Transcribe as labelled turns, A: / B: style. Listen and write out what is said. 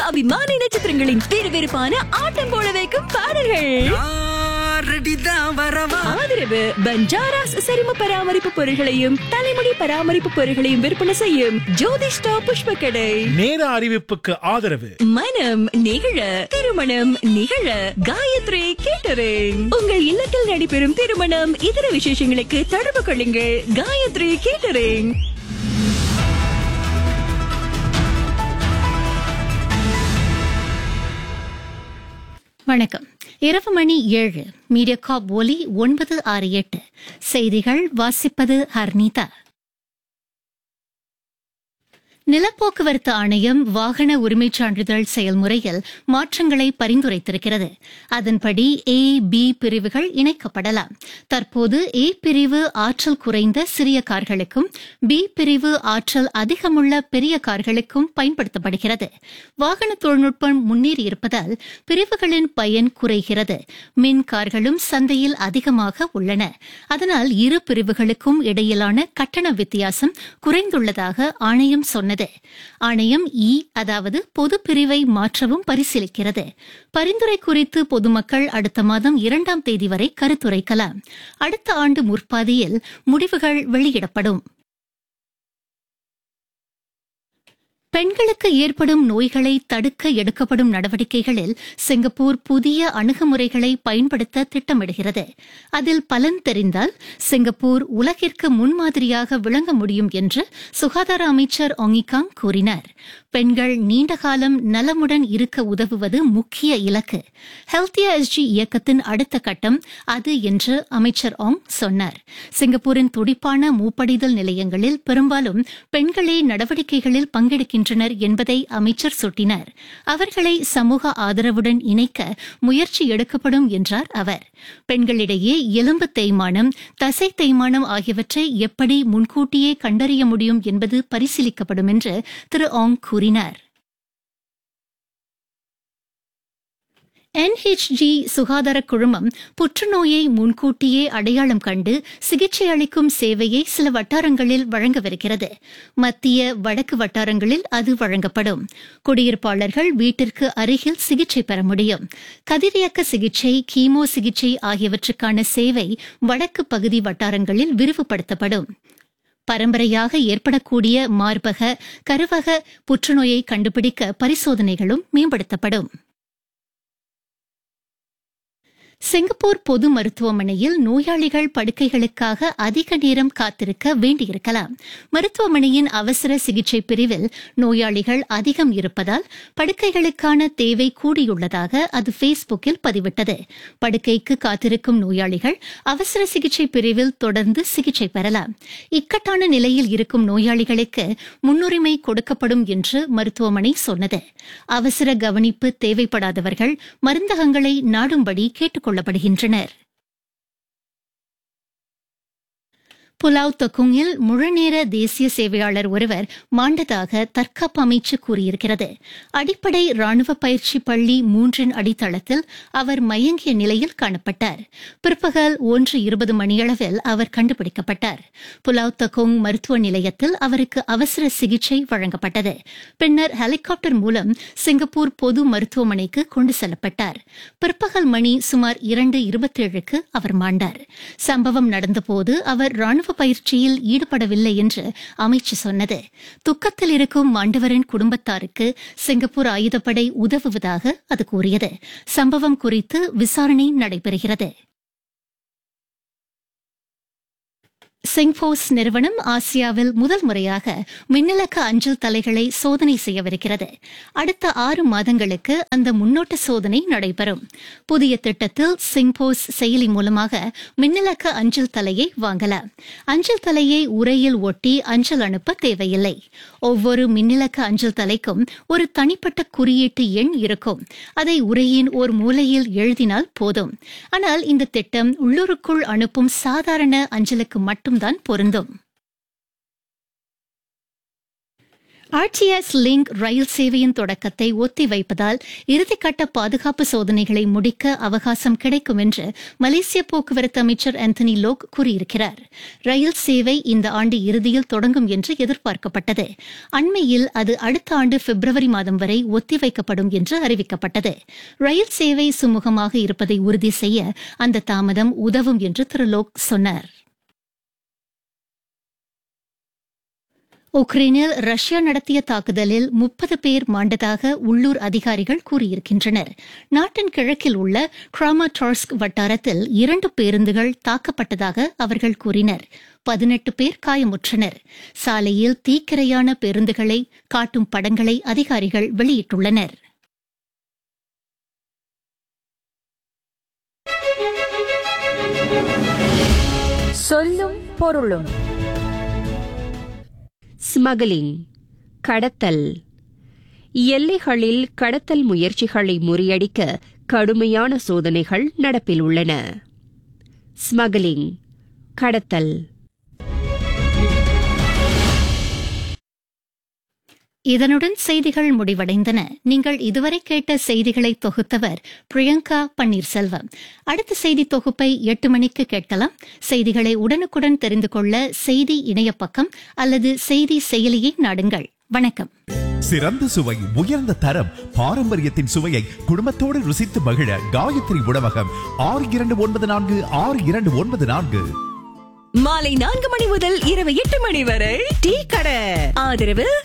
A: அபிமான நட்சத்திரங்களின் விறுவிறுப்பான ஆட்டம் போட வைக்கும் பாடல்கள்
B: ரெடிதான் வரவா
A: ஆதரவு பஞ்சாராஸ் சரும பராமரிப்பு பொருட்களையும் தலைமுடி பராமரிப்பு பொருட்களையும் விற்பனை செய்யும் ஜோதிஷ்டா புஷ்ப கடை
C: நேர அறிவிப்புக்கு ஆதரவு
A: மனம் நிகழ திருமணம் நிகழ காயத்ரி கேட்டரிங் உங்கள் இல்லத்தில் நடைபெறும் திருமணம் இதர விசேஷங்களுக்கு தொடர்பு கொள்ளுங்கள் காயத்ரி கேட்டரிங்
D: வணக்கம் இரவு மணி ஏழு மீடியாகாப் ஒலி ஒன்பது ஆறு எட்டு செய்திகள் வாசிப்பது ஹர்னிதா நிலப்போக்குவரத்து ஆணையம் வாகன உரிமைச் சான்றிதழ் செயல்முறையில் மாற்றங்களை பரிந்துரைத்திருக்கிறது அதன்படி ஏ பி பிரிவுகள் இணைக்கப்படலாம் தற்போது ஏ பிரிவு ஆற்றல் குறைந்த சிறிய கார்களுக்கும் பி பிரிவு ஆற்றல் அதிகமுள்ள பெரிய கார்களுக்கும் பயன்படுத்தப்படுகிறது வாகன தொழில்நுட்பம் முன்னேறியிருப்பதால் பிரிவுகளின் பயன் குறைகிறது மின் கார்களும் சந்தையில் அதிகமாக உள்ளன அதனால் இரு பிரிவுகளுக்கும் இடையிலான கட்டண வித்தியாசம் குறைந்துள்ளதாக ஆணையம் சொன்னது ஆணையம் இ அதாவது பொது பிரிவை மாற்றவும் பரிசீலிக்கிறது பரிந்துரை குறித்து பொதுமக்கள் அடுத்த மாதம் இரண்டாம் தேதி வரை கருத்துரைக்கலாம் அடுத்த ஆண்டு முற்பாதியில் முடிவுகள் வெளியிடப்படும் பெண்களுக்கு ஏற்படும் நோய்களை தடுக்க எடுக்கப்படும் நடவடிக்கைகளில் சிங்கப்பூர் புதிய அணுகுமுறைகளை பயன்படுத்த திட்டமிடுகிறது அதில் பலன் தெரிந்தால் சிங்கப்பூர் உலகிற்கு முன்மாதிரியாக விளங்க முடியும் என்று சுகாதார அமைச்சர் ஒங்கிகாங் கூறினார் பெண்கள் நீண்டகாலம் நலமுடன் இருக்க உதவுவது முக்கிய இலக்கு ஹெல்த்தியா எஸ்ஜி இயக்கத்தின் அடுத்த கட்டம் அது என்று அமைச்சர் ஆங் சொன்னார் சிங்கப்பூரின் துடிப்பான மூப்படிதல் நிலையங்களில் பெரும்பாலும் பெண்களே நடவடிக்கைகளில் பங்கெடுக்கின்றனர் என்பதை அமைச்சர் சுட்டினார் அவர்களை சமூக ஆதரவுடன் இணைக்க முயற்சி எடுக்கப்படும் என்றார் அவர் பெண்களிடையே எலும்பு தேய்மானம் தசை தேய்மானம் ஆகியவற்றை எப்படி முன்கூட்டியே கண்டறிய முடியும் என்பது பரிசீலிக்கப்படும் என்று திரு ஆங் கூறினார் என்ஹெச்ஜி சுகாதார குழுமம் புற்றுநோயை முன்கூட்டியே அடையாளம் கண்டு சிகிச்சை அளிக்கும் சேவையை சில வட்டாரங்களில் வழங்கவிருக்கிறது மத்திய வடக்கு வட்டாரங்களில் அது வழங்கப்படும் குடியிருப்பாளர்கள் வீட்டிற்கு அருகில் சிகிச்சை பெற முடியும் கதிரியக்க சிகிச்சை கீமோ சிகிச்சை ஆகியவற்றுக்கான சேவை வடக்கு பகுதி வட்டாரங்களில் விரிவுபடுத்தப்படும் பரம்பரையாக ஏற்படக்கூடிய மார்பக கருவக புற்றுநோயை கண்டுபிடிக்க பரிசோதனைகளும் மேம்படுத்தப்படும் சிங்கப்பூர் பொது மருத்துவமனையில் நோயாளிகள் படுக்கைகளுக்காக அதிக நேரம் காத்திருக்க வேண்டியிருக்கலாம் மருத்துவமனையின் அவசர சிகிச்சை பிரிவில் நோயாளிகள் அதிகம் இருப்பதால் படுக்கைகளுக்கான தேவை கூடியுள்ளதாக அது ஃபேஸ்புக்கில் பதிவிட்டது படுக்கைக்கு காத்திருக்கும் நோயாளிகள் அவசர சிகிச்சை பிரிவில் தொடர்ந்து சிகிச்சை பெறலாம் இக்கட்டான நிலையில் இருக்கும் நோயாளிகளுக்கு முன்னுரிமை கொடுக்கப்படும் என்று மருத்துவமனை சொன்னது அவசர கவனிப்பு தேவைப்படாதவர்கள் மருந்தகங்களை நாடும்படி கேட்டுக் கொள்ளப்படுகின்றனர் புலாவ் தொக்குங்கில் முழுநேர தேசிய சேவையாளர் ஒருவர் மாண்டதாக தற்காப்பு அமைச்சு கூறியிருக்கிறது அடிப்படை ராணுவ பயிற்சி பள்ளி மூன்றின் அடித்தளத்தில் அவர் மயங்கிய நிலையில் காணப்பட்டார் பிற்பகல் ஒன்று இருபது மணியளவில் அவர் கண்டுபிடிக்கப்பட்டார் புலாவ் தக்கோங் மருத்துவ நிலையத்தில் அவருக்கு அவசர சிகிச்சை வழங்கப்பட்டது பின்னர் ஹெலிகாப்டர் மூலம் சிங்கப்பூர் பொது மருத்துவமனைக்கு கொண்டு செல்லப்பட்டார் பிற்பகல் மணி சுமார் இரண்டு இருபத்தேழுக்கு அவர் மாண்டார் சம்பவம் நடந்தபோது அவர் ராணுவ பயிற்சியில் ஈடுபடவில்லை என்று அமைச்சு சொன்னது துக்கத்தில் இருக்கும் மாண்டவரின் குடும்பத்தாருக்கு சிங்கப்பூர் ஆயுதப்படை உதவுவதாக அது கூறியது சம்பவம் குறித்து விசாரணை நடைபெறுகிறது சிங்போஸ் நிறுவனம் ஆசியாவில் முதல் முறையாக மின்னலக்க அஞ்சல் தலைகளை சோதனை செய்யவிருக்கிறது அடுத்த ஆறு மாதங்களுக்கு அந்த முன்னோட்ட சோதனை நடைபெறும் புதிய திட்டத்தில் சிங்போஸ் செயலி மூலமாக மின்னலக்க அஞ்சல் தலையை வாங்கலாம் அஞ்சல் தலையை உரையில் ஒட்டி அஞ்சல் அனுப்ப தேவையில்லை ஒவ்வொரு மின்னலக்க அஞ்சல் தலைக்கும் ஒரு தனிப்பட்ட குறியீட்டு எண் இருக்கும் அதை உரையின் ஒரு மூலையில் எழுதினால் போதும் ஆனால் இந்த திட்டம் உள்ளூருக்குள் அனுப்பும் சாதாரண அஞ்சலுக்கு மட்டும்தான் பொருந்தும் ஆர்டிஎஸ் லிங்க் ரயில் சேவையின் தொடக்கத்தை ஒத்திவைப்பதால் இறுதிக்கட்ட பாதுகாப்பு சோதனைகளை முடிக்க அவகாசம் கிடைக்கும் என்று மலேசிய போக்குவரத்து அமைச்சர் ஆந்தனி லோக் கூறியிருக்கிறார் ரயில் சேவை இந்த ஆண்டு இறுதியில் தொடங்கும் என்று எதிர்பார்க்கப்பட்டது அண்மையில் அது அடுத்த ஆண்டு பிப்ரவரி மாதம் வரை ஒத்திவைக்கப்படும் என்று அறிவிக்கப்பட்டது ரயில் சேவை சுமூகமாக இருப்பதை உறுதி செய்ய அந்த தாமதம் உதவும் என்று திரு லோக் சொன்னார் உக்ரைனில் ரஷ்யா நடத்திய தாக்குதலில் முப்பது பேர் மாண்டதாக உள்ளூர் அதிகாரிகள் கூறியிருக்கின்றனர் நாட்டின் கிழக்கில் உள்ள கிராமாடார்ஸ்க் வட்டாரத்தில் இரண்டு பேருந்துகள் தாக்கப்பட்டதாக அவர்கள் கூறினர் பதினெட்டு பேர் காயமுற்றனர் சாலையில் தீக்கிரையான பேருந்துகளை காட்டும் படங்களை அதிகாரிகள் வெளியிட்டுள்ளனர்
E: சொல்லும் பொருளும் ஸ்மகிளிங் கடத்தல் எல்லைகளில் கடத்தல் முயற்சிகளை முறியடிக்க கடுமையான சோதனைகள் நடப்பில் உள்ளன ஸ்மகிளிங் கடத்தல்
D: இதனுடன் செய்திகள் முடிவடைந்தன நீங்கள் இதுவரை கேட்ட செய்திகளை தொகுத்தவர் பிரியங்கா பன்னீர்செல்வம் அடுத்த செய்தி தொகுப்பை எட்டு மணிக்கு கேட்கலாம் செய்திகளை உடனுக்குடன் தெரிந்து கொள்ள செய்தி இணைய பக்கம் அல்லது செய்தி செயலியை நாடுங்கள் வணக்கம்
F: சிறந்த சுவை உயர்ந்த தரம் பாரம்பரியத்தின் சுவையை குடும்பத்தோடு ருசித்து மகிழ காயத்ரி உணவகம் ஆறு இரண்டு ஒன்பது நான்கு ஆறு இரண்டு ஒன்பது நான்கு
A: மாலை நான்கு மணி முதல் இரவு எட்டு மணி வரை டீ கடை ஆதரவு